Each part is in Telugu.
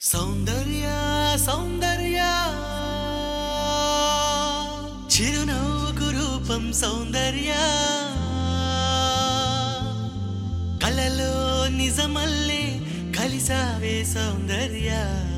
సౌందర్య సౌందర్య చిరునవ్వుకు రూపం సౌందర్య కలలో నిజమల్లే కలిసావే సౌందర్య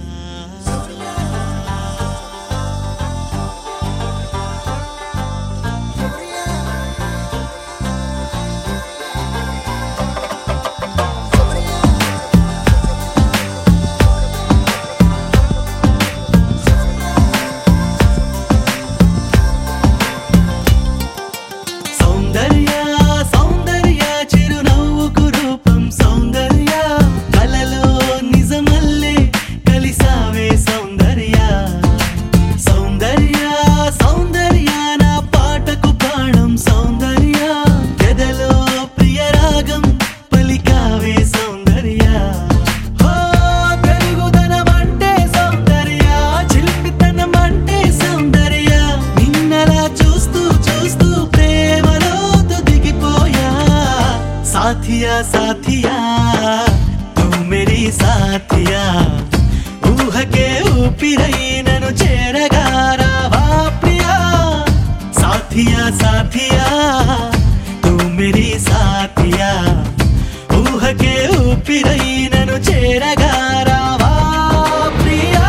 సౌందర్య సౌందర్య చిరునవ్వుకు రూపం సౌందర్య కలలో నిజమల్లే కలిసావే సౌందర్య సౌందర్య సౌందర్య నా పాటకు ప్రాణం సౌందర్య ఎదలో ప్రియరాగం పలికావే సౌందర్య హో పెరుగుదనం అంటే సౌందర్య చిలిపితనం అంటే సౌందర్య నిన్నలా చూస్తూ చూస్తూ ప్రేమలో దిగిపోయా సాథియా సాథియా తూ మేరీ సాథియా ఊహకే ఊపిరై నన్ను చేరగా రావా ప్రియా సాథియా సాథియా తూ మేరీ సాథియా ఊహకే ఊపిరై నన్ను చేరగా రావా ప్రియా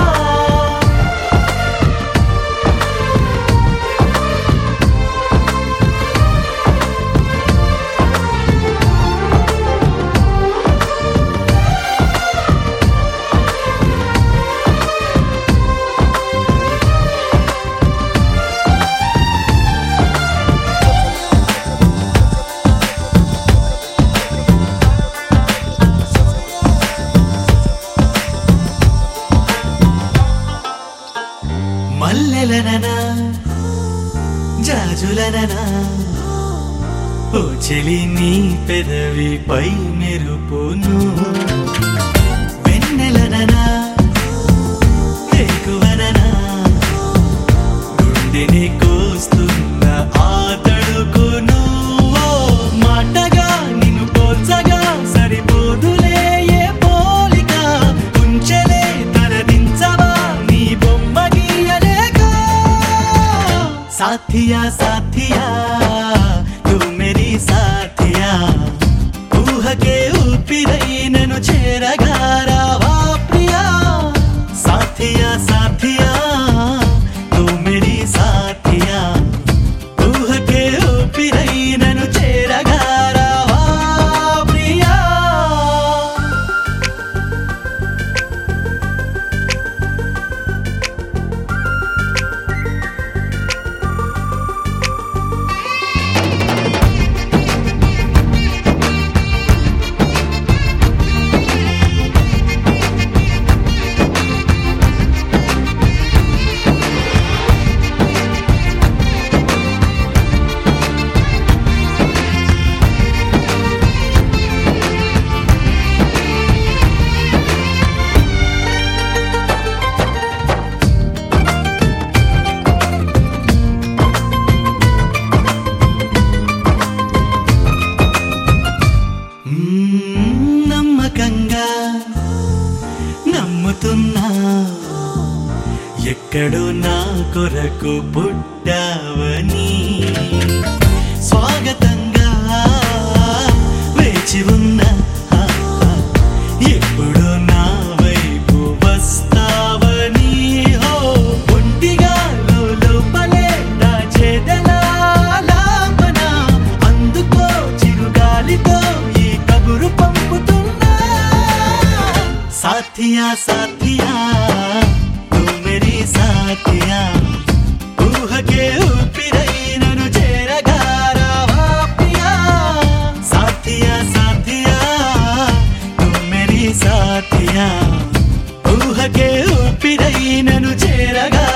మల్లెలననా జాజులననా ఓ చెలి నీ పెదవిపై మెరుపును వెన్నెలననా ఎక్కువననా గుండెని కోస్తున్న ఆ తడుకును ఓ మాటగా నిన్ను పోల్చగా సరిపోదులే ఏ పోలిక ఉంచలే తలదించవా నీ బొమ్మ గీయలేక సాథియా సాథియా తూ మేరీ సాథియా ఊహకే ఊపిరై నన్ను చేరగా రావా ప్రియా సాథియా సాథియా తూ మేరీ సాథియా ఊహకే ఊపిరై నన్ను చేరగా రావా ప్రియా మ్మ్, నమ్మకంగా నమ్ముతున్నా ఎక్కడో నా కొరకు పుట్టావని స్వాగతంగా వేచి ఉన్న ఆ, ఆ, ఎప్పుడు నా వైపు వస్తావని హో ఒంటిగా లోపలే దాచేదలా లాపన అందుకో చిరుగాలితో ఈ కబురు పంపుతున్నా సాథియా సాథియా తూ మేరీ సాథియా ఊహకే ఊపిరై నన్ను చేరగా రావా ప్రియా సాథియా సాథియా తూ మేరీ సాథియా ఊహకే ఊపిరై నన్ను చేరగా